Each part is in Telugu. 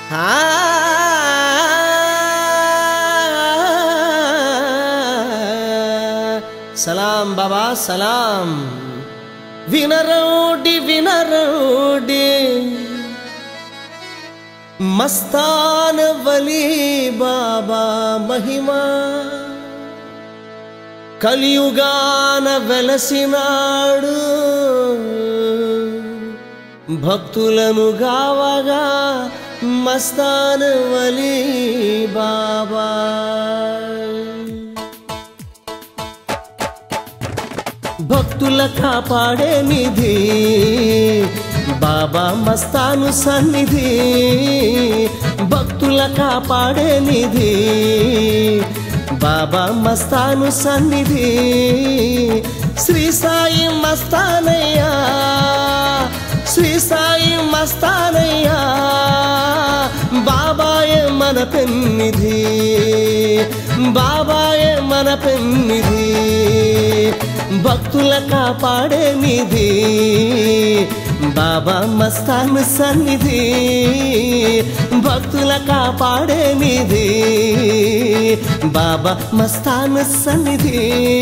సలాం బాబా సలాం వినరోడి వినరోడి మస్తాన వలి బాబా మహిమా కలియుగాన వెలసినాడు భక్తులను గావగా మస్తాన వలి బాబా భక్తుల కాపాడే నిధి బాబా మస్తాను సన్నిధి భక్తుల కాపాడే నిధి బాబా మస్తాను సన్నిధి శ్రీ సాయి మస్తానయ్యా శ్రీ సాయి మస్తానయ్యా బాబాయే మన పెన్నిధి బాబాయే మన పెన్నిధి భక్తుల కాపాడే నిధి బాబా మస్తాన్ సన్నిధి భక్తుల కాపాడే నిధి బాబా మస్తాన్ సన్నిధి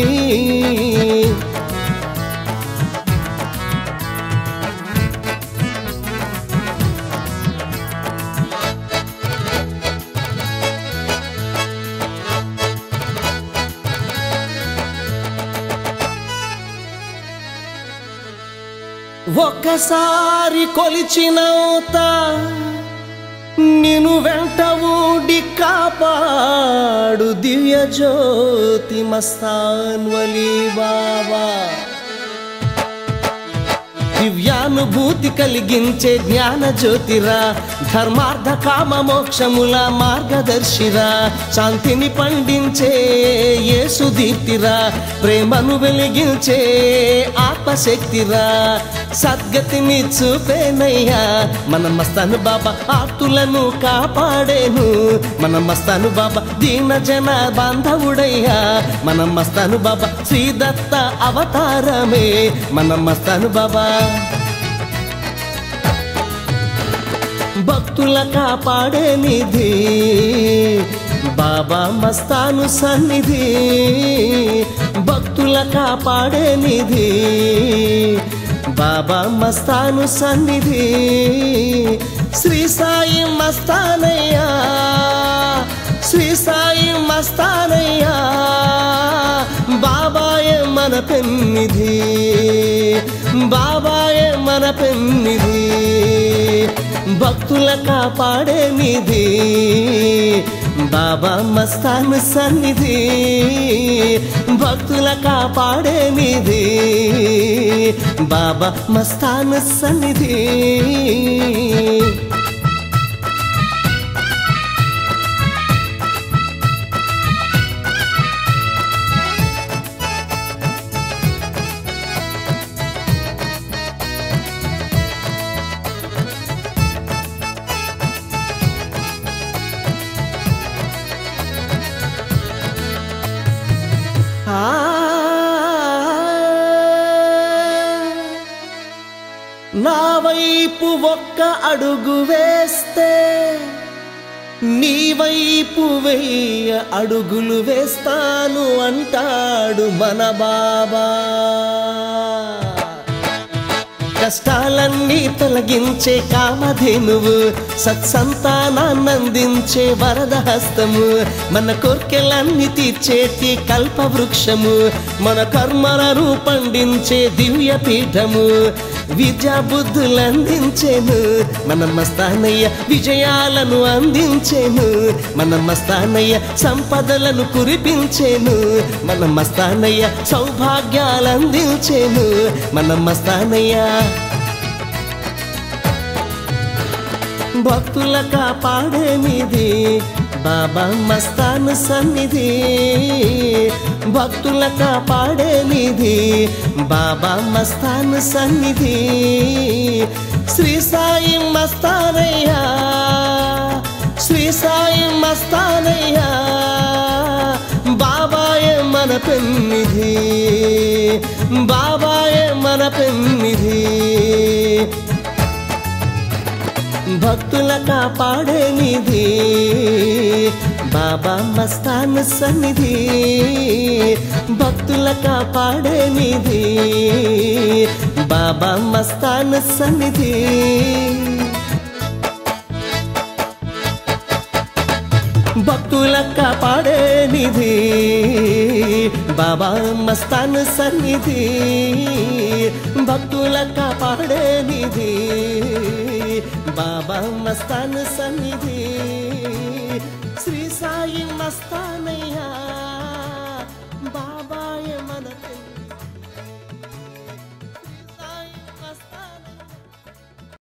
ఒక్కసారి కొలిచినవుత నిన్ను వెంట ఊడి కాపాడు దివ్య జ్యోతి మస్తాన్ వలి బాబా దివ్యానుభూతి కలిగించే జ్ఞాన జ్యోతిరా ధర్మార్థ కామ మోక్షముల మార్గదర్శిరా శాంతిని పండించే యేసు దీప్తిరా ప్రేమను వెలిగించే ఆత్మశక్తిరా సద్గతిని చూపేనయ్యా మన మస్తాను బాబా ఆర్తులను కాపాడేను మన మస్తాను బాబా దీన జన బాంధవుడయ్యా మన మస్తాను బాబా శ్రీదత్త అవతారమే మన మస్తాను బాబా భక్తుల కాపాడే నిధి బాబా మస్తాను సన్నిధి భక్తుల కాపాడే నిధి బాబా మస్తాను సన్నిధి శ్రీ సాయి మస్తానయ్యా శ్రీ సాయి మస్తానయ్యా బాబాయే మన పెన్నిధి బాబాయే మన పెన్నిధి భక్తుల కాపాడే నిధి బాబా మస్తాన్ సన్నిధి భక్తుల కాపాడే నిధి బాబా మస్తాన్ సన్నిధి నా వైపు ఒక్క అడుగు వేస్తే నీ వైపు వెయ్య అడుగులు వేస్తాను అంటాడు మన బాబా కష్టాలన్నీ తొలగించే కామధేనువు సత్సంతానాన్నందించే వరద హస్తము మన కోర్కెలన్నీ తీర్చేటి కల్ప వృక్షము మన కర్మలను పండించే దివ్య పీఠము విద్యా బుద్ధులు అందించేను మన మస్తానయ్య విజయాలను అందించేను మన మస్తానయ్య సంపదలను కురిపించేను మన మస్తానయ్య సౌభాగ్యాలు అందించేను మన మస్తానయ్య భక్తుల కాపాడే నిధి బాబా మస్తాన్ సన్నిధి భక్తుల కాపాడే నిధి బాబా మస్తాన్ సన్నిధి శ్రీ సాయి మస్తానయ్యా శ్రీ సాయి మస్తానయ్యా బాబాయే మన పెన్నిధి బాబాయే మన పెన్నిధి భక్తుల కాపాడే నిధి బాబా మస్తాన్ సన్నిధి భక్తుల కాపాడే నిధి బాబా మస్తాన్ సన్నిధి భక్తుల కాపాడే నిధి బాబా మస్తాన్ సన్నిధి భక్తుల కాపాడే నిధి బాబా మస్తాన్ సన్నిధి శ్రీ సాయి మస్తానయ్యా